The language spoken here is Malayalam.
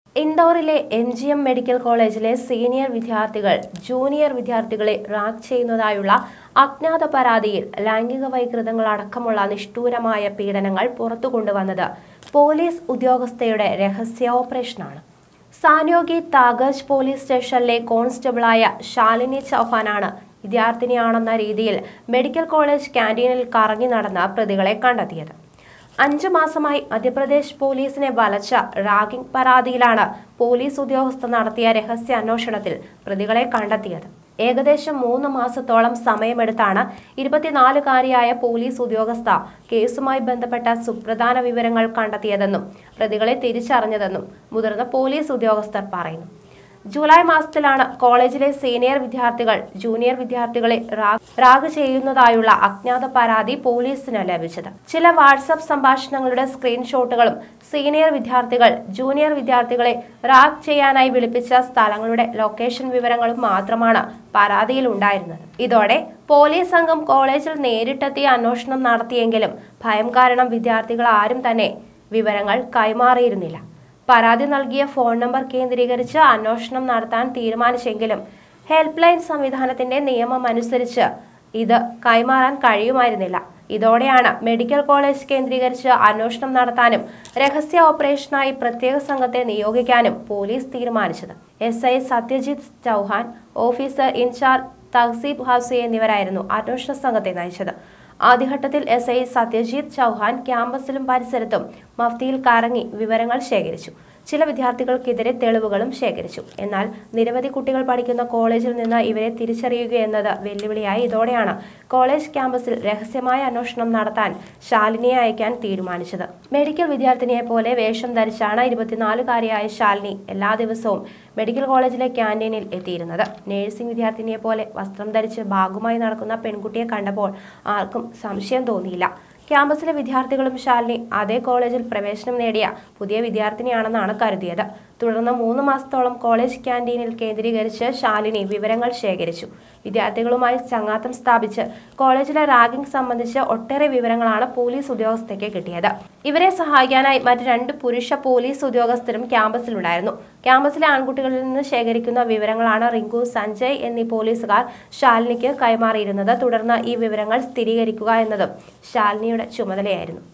ഇൻഡോറിലെ എം ജി എം മെഡിക്കൽ കോളേജിലെ സീനിയർ വിദ്യാർത്ഥികൾ ജൂനിയർ വിദ്യാർത്ഥികളെ റാങ്ക് ചെയ്യുന്നതായുള്ള അജ്ഞാത പരാതിയിൽ ലൈംഗിക വൈകൃതങ്ങൾ അടക്കമുള്ള നിഷ്ഠൂരമായ പീഡനങ്ങൾ പുറത്തു കൊണ്ടുവന്നത് പോലീസ് ഉദ്യോഗസ്ഥയുടെ രഹസ്യ ഓപ്പറേഷനാണ് സാന്യോഗി താഗജ് പോലീസ് സ്റ്റേഷനിലെ കോൺസ്റ്റബിളായ ശാലിനി ചൗഹാനാണ് വിദ്യാർത്ഥിനിയാണെന്ന രീതിയിൽ മെഡിക്കൽ കോളേജ് ക്യാന്റീനിൽ കറങ്ങി നടന്ന പ്രതികളെ കണ്ടെത്തിയത് അഞ്ചു മാസമായി മധ്യപ്രദേശ് പോലീസിനെ വലച്ച റാഗിംഗ് പരാതിയിലാണ് പോലീസ് ഉദ്യോഗസ്ഥർ നടത്തിയ രഹസ്യ അന്വേഷണത്തിൽ പ്രതികളെ കണ്ടെത്തിയത് ഏകദേശം മൂന്ന് മാസത്തോളം സമയമെടുത്താണ് ഇരുപത്തിനാലുകാരിയായ പോലീസ് ഉദ്യോഗസ്ഥ കേസുമായി ബന്ധപ്പെട്ട സുപ്രധാന വിവരങ്ങൾ കണ്ടെത്തിയതെന്നും പ്രതികളെ തിരിച്ചറിഞ്ഞതെന്നും മുതിർന്ന പോലീസ് ഉദ്യോഗസ്ഥർ പറയുന്നു ജൂലൈ മാസത്തിലാണ് കോളേജിലെ സീനിയർ വിദ്യാർത്ഥികൾ ജൂനിയർ വിദ്യാർത്ഥികളെ റാ- റാഗ് ചെയ്യുന്നതായുള്ള അജ്ഞാത പരാതി പോലീസിന് ലഭിച്ചത് ചില വാട്സപ്പ് സംഭാഷണങ്ങളുടെ സ്ക്രീൻഷോട്ടുകളും സീനിയർ വിദ്യാർത്ഥികൾ ജൂനിയർ വിദ്യാർത്ഥികളെ റാഗ് ചെയ്യാനായി വിളിപ്പിച്ച സ്ഥലങ്ങളുടെ ലൊക്കേഷൻ വിവരങ്ങളും മാത്രമാണ് പരാതിയിൽ ഉണ്ടായിരുന്നത് ഇതോടെ പോലീസ് സംഘം കോളേജിൽ നേരിട്ടെത്തി അന്വേഷണം നടത്തിയെങ്കിലും ഭയം കാരണം വിദ്യാർത്ഥികൾ ആരും തന്നെ വിവരങ്ങൾ കൈമാറിയിരുന്നില്ല പരാതി നൽകിയ ഫോൺ നമ്പർ കേന്ദ്രീകരിച്ച് അന്വേഷണം നടത്താൻ തീരുമാനിച്ചെങ്കിലും ഹെൽപ്പ് ലൈൻ സംവിധാനത്തിന്റെ നിയമം അനുസരിച്ച് ഇത് കൈമാറാൻ കഴിയുമായിരുന്നില്ല ഇതോടെയാണ് മെഡിക്കൽ കോളേജ് കേന്ദ്രീകരിച്ച് അന്വേഷണം നടത്താനും രഹസ്യ ഓപ്പറേഷനായി പ്രത്യേക സംഘത്തെ നിയോഗിക്കാനും പോലീസ് തീരുമാനിച്ചത് S I Satyajit Chauhan officer in charge Tahseeb Hasi എന്നിവരായിരുന്നു അന്വേഷണ സംഘത്തെ നയിച്ചത് ആദ്യഘട്ടത്തിൽ എസ് ഐ സത്യജിത് ചൗഹാൻ ക്യാമ്പസിലും പരിസരത്തും മഫ്തിയിൽ കറങ്ങി വിവരങ്ങൾ ശേഖരിച്ചു ചില വിദ്യാർത്ഥികൾക്കെതിരെ തെളിവുകളും ശേഖരിച്ചു എന്നാൽ നിരവധി കുട്ടികൾ പഠിക്കുന്ന കോളേജിൽ നിന്ന് ഇവരെ തിരിച്ചറിയുകയെന്നത് വെല്ലുവിളിയായി ഇതോടെയാണ് കോളേജ് ക്യാമ്പസിൽ രഹസ്യമായ അന്വേഷണം നടത്താൻ ശാലിനിയെ അയക്കാൻ തീരുമാനിച്ചത് മെഡിക്കൽ വിദ്യാർത്ഥിനിയെ പോലെ വേഷം ധരിച്ചാണ് ഇരുപത്തിനാലുകാരിയായ ശാലിനി എല്ലാ ദിവസവും മെഡിക്കൽ കോളേജിലെ ക്യാൻറ്റീനിൽ എത്തിയിരുന്നത് നേഴ്സിംഗ് വിദ്യാർത്ഥിനിയെ പോലെ വസ്ത്രം ധരിച്ച് ഭാഗമായി നടക്കുന്ന പെൺകുട്ടിയെ കണ്ടപ്പോൾ ആർക്കും സംശയം തോന്നിയില്ല ക്യാമ്പസിലെ വിദ്യാർത്ഥികളും ശാലിനി അതേ കോളേജിൽ പ്രവേശനം നേടിയ പുതിയ വിദ്യാർത്ഥിനിയാണെന്നാണ് കരുതിയത് തുടർന്ന് മൂന്ന് മാസത്തോളം കോളേജ് ക്യാൻറ്റീനിൽ കേന്ദ്രീകരിച്ച് ശാലിനി വിവരങ്ങൾ ശേഖരിച്ചു വിദ്യാർത്ഥികളുമായി ചങ്ങാത്തം സ്ഥാപിച്ച് കോളേജിലെ റാഗിംഗ് സംബന്ധിച്ച് ഒട്ടേറെ വിവരങ്ങളാണ് പോലീസ് ഉദ്യോഗസ്ഥയ്ക്ക് കിട്ടിയത് ഇവരെ സഹായിക്കാനായി മറ്റ് രണ്ട് പുരുഷ പോലീസ് ഉദ്യോഗസ്ഥരും ക്യാമ്പസിലുണ്ടായിരുന്നു ക്യാമ്പസിലെ ആൺകുട്ടികളിൽ നിന്ന് ശേഖരിക്കുന്ന വിവരങ്ങളാണ് റിങ്കു സഞ്ജയ് എന്നീ പോലീസുകാർ ശാലിനിക്ക് കൈമാറിയിരുന്നത് തുടർന്ന് ഈ വിവരങ്ങൾ സ്ഥിരീകരിക്കുക എന്നതും ശാലിനിയുടെ ചുമതലയായിരുന്നു